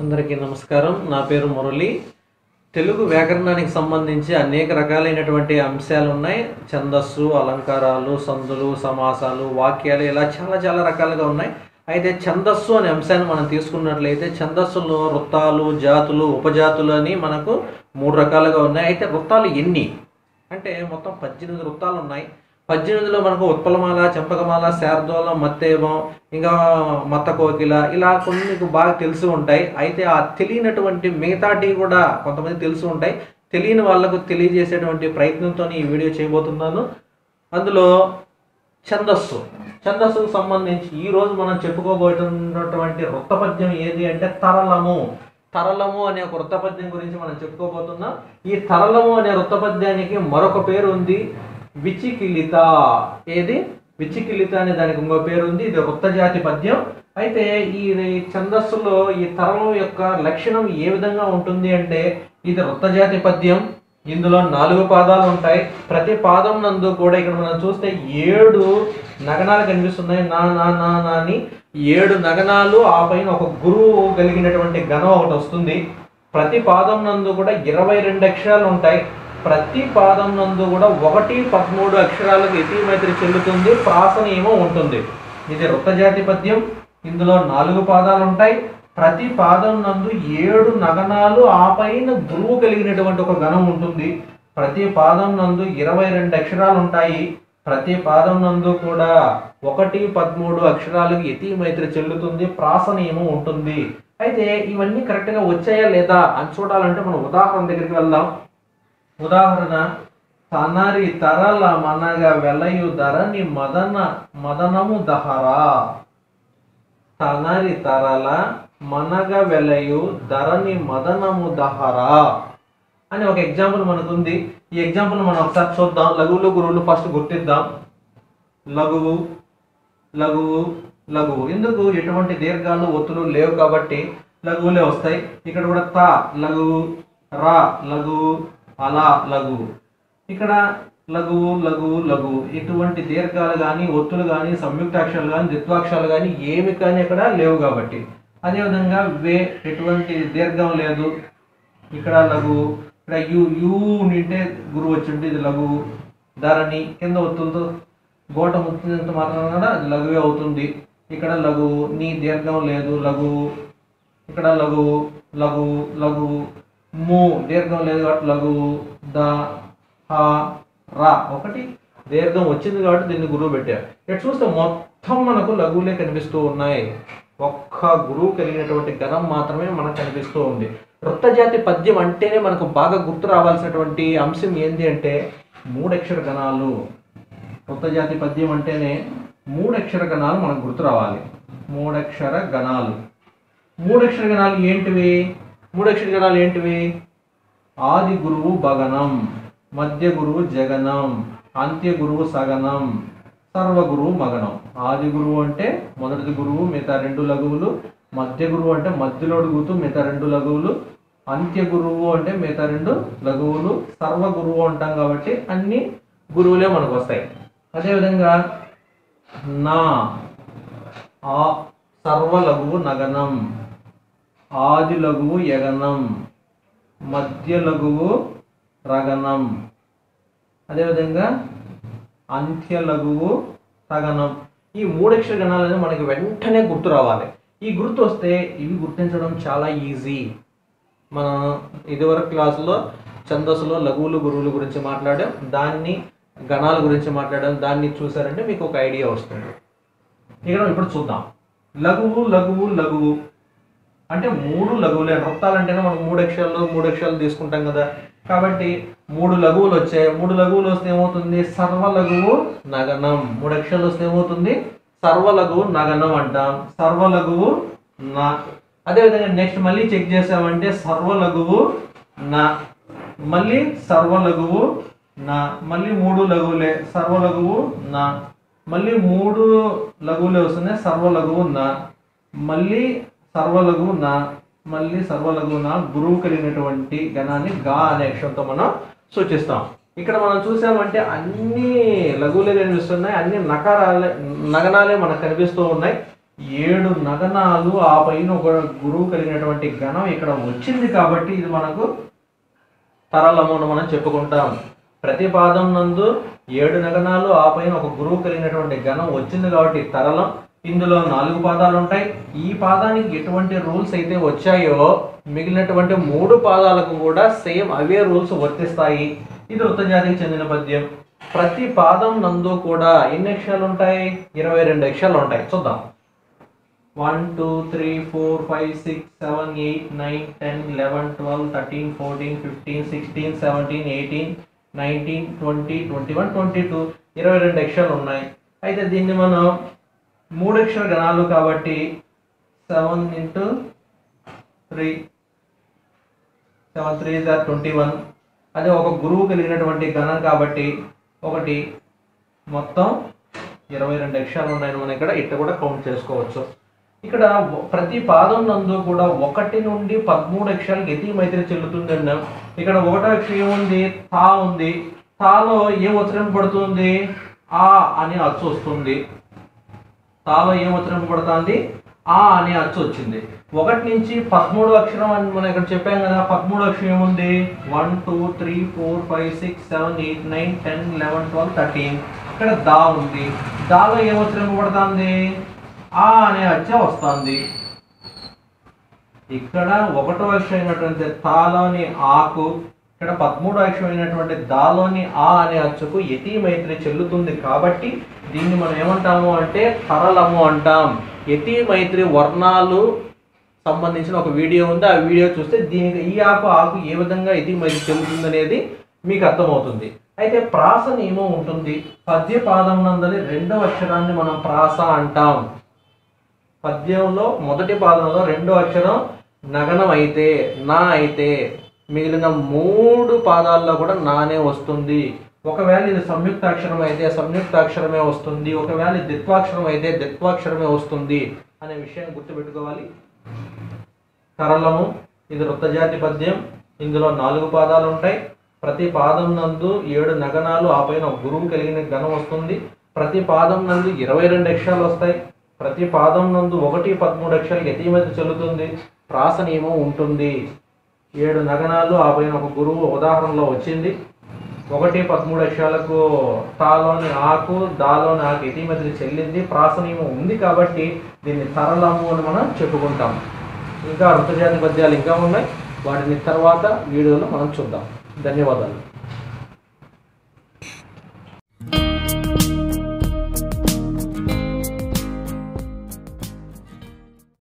అందరికీ నమస్కారం నా పేరు మురళి తెలుగు వ్యాకరణానికి సంబంధించి అనేక రకాలైనటువంటి అంశాలు ఉన్నాయి ఛందస్సు అలంకారాలు సందులు సమాసాలు వాక్యాలు ఇలా చాలా చాలా రకాలుగా ఉన్నాయి అయితే ఛందస్సు అనే అంశాన్ని మనం తీసుకున్నట్లయితే ఛందస్సులో వృత్తాలు జాతులు ఉపజాతులు అని మనకు మూడు రకాలుగా ఉన్నాయి అయితే వృత్తాలు ఎన్ని అంటే మొత్తం పద్దెనిమిది వృత్తాలు ఉన్నాయి పద్దెనిమిదిలో మనకు ఉత్పలమాల చెంపకమాల శారదోళం మత్తేవం ఇంకా మత్త కోకిల ఇలా కొన్ని మీకు బాగా తెలిసి ఉంటాయి అయితే ఆ తెలియనటువంటి మిగతాటి కూడా కొంతమంది తెలిసి ఉంటాయి తెలియని వాళ్ళకు తెలియజేసేటువంటి ప్రయత్నంతో ఈ వీడియో చేయబోతున్నాను అందులో ఛందస్సు ఛందస్సుకు సంబంధించి ఈ రోజు మనం చెప్పుకోబోతున్నటువంటి వృత్తపద్యం ఏది అంటే తరలము తరలము అనే ఒక వృత్తపద్యం గురించి మనం చెప్పుకోబోతున్నాం ఈ తరలము అనే వృత్తపద్యానికి మరొక పేరు ఉంది విచికిలిత ఏది విచికిలిత అనే దానికి ఇంకో పేరు ఉంది ఇది వృత్తజాతి పద్యం అయితే ఈ ఈ ఛందస్సులో ఈ తరలం యొక్క లక్షణం ఏ విధంగా ఉంటుంది అంటే ఇది వృత్తజాతి పద్యం ఇందులో నాలుగు పాదాలు ఉంటాయి ప్రతి పాదం నందు కూడా ఇక్కడ మనం చూస్తే ఏడు నగనాలు కనిపిస్తున్నాయి నా నా నా నా అని ఏడు నగనాలు ఆ పైన ఒక గురువు కలిగినటువంటి గణం ఒకటి వస్తుంది ప్రతి పాదం నందు కూడా ఇరవై రెండు అక్షరాలు ఉంటాయి ప్రతి పాదం నందు కూడా ఒకటి పదమూడు అక్షరాలకు ఇతిమైత్రి చెల్లుతుంది ప్రాస నియమం ఉంటుంది ఇది వృత్తజాతి పద్యం ఇందులో నాలుగు పాదాలు ఉంటాయి ప్రతి పాదం నందు ఏడు నగనాలు ఆ పైన గురువు కలిగినటువంటి ఒక గణం ఉంటుంది ప్రతి పాదం నందు ఇరవై రెండు అక్షరాలు ఉంటాయి ప్రతి పాదం నందు కూడా ఒకటి పదమూడు అక్షరాలకు యతి మైత్రి చెల్లుతుంది ప్రాస నియమం ఉంటుంది అయితే ఇవన్నీ కరెక్ట్గా వచ్చాయా లేదా అని చూడాలంటే మనం ఉదాహరణ దగ్గరికి వెళ్దాం ఉదాహరణ తనరి తరల మనగ వెలయు ధరని మదన మదనము దహరా తనరి తరల మనగ వెలయు ధరని మదనము దహరా అని ఒక ఎగ్జాంపుల్ మనకు ఉంది ఈ ఎగ్జాంపుల్ మనం ఒకసారి చూద్దాం లఘువులు గురువులు ఫస్ట్ గుర్తిద్దాం లఘువు లఘువు లఘువు ఎందుకు ఎటువంటి దీర్ఘాలు ఒత్తులు లేవు కాబట్టి లఘువులే వస్తాయి ఇక్కడ కూడా త లఘువు రా లఘువు అలా లఘువు ఇక్కడ లఘువు లఘువు లఘువు ఎటువంటి దీర్ఘాలు కానీ ఒత్తులు కానీ సంయుక్తాక్షరాలు కానీ ద్విత్వాక్షరాలు కానీ ఏమి కానీ ఇక్కడ లేవు కాబట్టి అదేవిధంగా వే ఎటువంటి దీర్ఘం లేదు ఇక్కడ లఘువు ఇక్కడ యు యూ నింటే గురువు వచ్చింది ఇది లఘువు ధరణి కింద ఒత్తులతో గోట ముత్తినంత మాత్రం కూడా అది లఘువే అవుతుంది ఇక్కడ లఘువు నీ దీర్ఘం లేదు లఘువు ఇక్కడ లఘువు లఘువు లఘువు ము దీర్ఘం లేదు కాబట్టి లఘువు ద హ రా ఒకటి దీర్ఘం వచ్చింది కాబట్టి దీన్ని గురువు పెట్టారు ఇక్కడ చూస్తే మొత్తం మనకు లఘువులే కనిపిస్తూ ఉన్నాయి ఒక్క గురువు కలిగినటువంటి గణం మాత్రమే మనకు కనిపిస్తూ ఉంది వృత్తజాతి పద్యం అంటేనే మనకు బాగా గుర్తు రావాల్సినటువంటి అంశం ఏంటి అంటే మూడక్షర గణాలు వృత్తజాతి పద్యం అంటేనే మూడక్షర గణాలు మనకు గుర్తు రావాలి మూడక్షర గణాలు మూడక్షర గణాలు ఏంటివి మూడక్షర గణాలు ఏంటివి ఆది గురువు భగనం మధ్య గురువు జగనం అంత్య గురువు సగనం సర్వ గురువు మగనం ఆది గురువు అంటే మొదటి గురువు మిగతా రెండు లఘువులు మధ్య గురువు అంటే మధ్యలో గుర్తు మిగతా రెండు లఘువులు అంత్య గురువు అంటే మిగతా రెండు లఘువులు సర్వ గురువు అంటాం కాబట్టి అన్ని గురువులే మనకు వస్తాయి అదేవిధంగా నా ఆ సర్వ లఘువు నగనం ఆది లఘువు యగనం మధ్య లఘువు రగనం అదేవిధంగా అంత్య లఘువు తగనం ఈ మూడక్షర గణాలు అనేది మనకి వెంటనే గుర్తు రావాలి ఈ గుర్తు వస్తే ఇవి గుర్తించడం చాలా ఈజీ మన ఇదివరకు క్లాసులో ఛందస్సులో లఘువులు గురువుల గురించి మాట్లాడాం దాన్ని గణాల గురించి మాట్లాడాం దాన్ని చూసారంటే మీకు ఒక ఐడియా వస్తుంది ఇక్కడ ఇప్పుడు చూద్దాం లఘువు లఘువు లఘువు అంటే మూడు లఘువులే వృత్తాలు అంటేనే మనం మూడు అక్షరాలు మూడు అక్షరాలు తీసుకుంటాం కదా కాబట్టి మూడు లఘువులు వచ్చాయి మూడు లఘువులు వస్తే ఏమవుతుంది సర్వ లఘువు నగనం మూడు అక్షరాలు వస్తే ఏమవుతుంది సర్వ లఘువు నగనం అంటాం సర్వ లఘువు నా అదేవిధంగా నెక్స్ట్ మళ్ళీ చెక్ చేసామంటే సర్వ లఘువు నా మళ్ళీ సర్వ లఘువు నా మళ్ళీ మూడు లఘువులే సర్వ లఘువు నా మళ్ళీ మూడు లఘువులే వస్తున్నాయి సర్వ లఘువు నా మళ్ళీ సర్వలఘు నా మళ్ళీ సర్వలఘు నా గురువు కలిగినటువంటి గణాన్ని గా అనే అక్షరంతో మనం సూచిస్తాం ఇక్కడ మనం చూసామంటే అన్ని లఘువులే కనిపిస్తున్నాయి అన్ని నకారాలే నగనాలే మనకు కనిపిస్తూ ఉన్నాయి ఏడు నగనాలు ఆ పైన ఒక గురువు కలిగినటువంటి గణం ఇక్కడ వచ్చింది కాబట్టి ఇది మనకు తరలము అని మనం చెప్పుకుంటాం ప్రతి పాదం నందు ఏడు నగనాలు ఆ పైన ఒక గురువు కలిగినటువంటి గణం వచ్చింది కాబట్టి తరలం ఇందులో నాలుగు పాదాలు ఉంటాయి ఈ పాదానికి ఎటువంటి రూల్స్ అయితే వచ్చాయో మిగిలినటువంటి మూడు పాదాలకు కూడా సేమ్ అవే రూల్స్ వర్తిస్తాయి ఇది వృత్తజాతికి చెందిన పద్యం ప్రతి పాదం నందు కూడా ఎన్ని అక్షరాలు ఉంటాయి ఇరవై రెండు అక్షరాలు ఉంటాయి చూద్దాం one two three four five six seven eight nine ten eleven twelve thirteen fourteen fifteen sixteen seventeen eighteen nineteen twenty twenty one twenty two ఇరవై రెండు అక్షరాలు ఉన్నాయి అయితే దీన్ని మనం మూడు అక్షర గణాలు కాబట్టి seven into three seven three జార్ ట్వంటీ వన్ అదే ఒక గురువు కలిగినటువంటి గణం కాబట్టి ఒకటి మొత్తం ఇరవై రెండు అక్షరాలు ఉన్నాయని మనం ఇక్కడ ఇట్ట కూడా కౌంట్ చేసుకోవచ్చు ఇక్కడ ఒ- ప్రతి పాదం నందు కూడా ఒకటి నుండి పదమూడు అక్షరాలకు ఎతి మైత్రి చెల్లుతుంది అన్నాం ఇక్కడ ఒకటో అక్షరం ఏముంది తా ఉంది తాలో ఏం ఉచ్చరింపబడుతుంది ఆ అని అచ్చు వస్తుంది తాలో ఏం ఉచ్చరింపబడుతుంది ఆ అనే అచ్చు వచ్చింది ఒకటి నుంచి పదమూడు అక్షరం అని మనం ఇక్కడ చెప్పాం కదా పదమూడు అక్షరం ఏముంది one two three four five six seven eight nine ten eleven twelve thirteen ఇక్కడ దా ఉంది దాలో ఏం ఉచ్చరింపబడుతుంది ఆ అనే అచ్చ వస్తుంది ఇక్కడ ఒకటో అక్షరం అయినటువంటి తాలోని ఆకు ఇక్కడ పదమూడో అక్షరం అయినటువంటి దాలోని ఆ అనే అచ్చుకు యతి మైత్రి చెల్లుతుంది కాబట్టి దీన్ని మనం ఏమంటాము అంటే తరలము అంటాం యతి మైత్రి వర్ణాలు సంబంధించిన ఒక వీడియో ఉంది ఆ వీడియో చూస్తే దీనికి ఈ ఆకు ఆకు ఏ విధంగా యతి మైత్రి చెల్లుతుంది అనేది మీకు అర్థమవుతుంది అయితే ప్రాస నియమం ఉంటుంది పద్య పాదం నందలి రెండవ అక్షరాన్ని మనం ప్రాస అంటాం పద్యంలో మొదటి పాదంలో రెండో అక్షరం నగనం అయితే నా అయితే మిగిలిన మూడు పాదాల్లో కూడా నానే వస్తుంది ఒకవేళ ఇది సంయుక్త అక్షరం అయితే సంయుక్త అక్షరమే వస్తుంది ఒకవేళ ఇది ద్విత్వాక్షరం అయితే ద్విత్వాక్షరమే వస్తుంది అనే విషయాన్ని గుర్తుపెట్టుకోవాలి తరలము ఇది వృత్తజాతి పద్యం ఇందులో నాలుగు పాదాలు ఉంటాయి ప్రతి పాదం నందు ఏడు నగనాలు ఆ పైన ఒక గురువు కలిగిన గణం వస్తుంది ప్రతి పాదం నందు ఇరవై రెండు అక్షరాలు వస్తాయి ప్రతి పాదం నందు ఒకటి పదమూడు అక్షరాలు యతీమతి చెల్లుతుంది ప్రాస నియమం ఉంటుంది ఏడు నగనాలు ఆ పైన ఒక గురువు ఉదాహరణలో వచ్చింది ఒకటి పదమూడు అక్షరాలకు తాలోని ఆకు దాలోని ఆకు యతీమతిని చెల్లింది ప్రాస నియమం ఉంది కాబట్టి దీన్ని తరలము అని మనం చెప్పుకుంటాం ఇంకా ఋతుజాతి పద్యాలు ఇంకా ఉన్నాయి వాటిని తర్వాత వీడియోలో మనం చూద్దాం ధన్యవాదాలు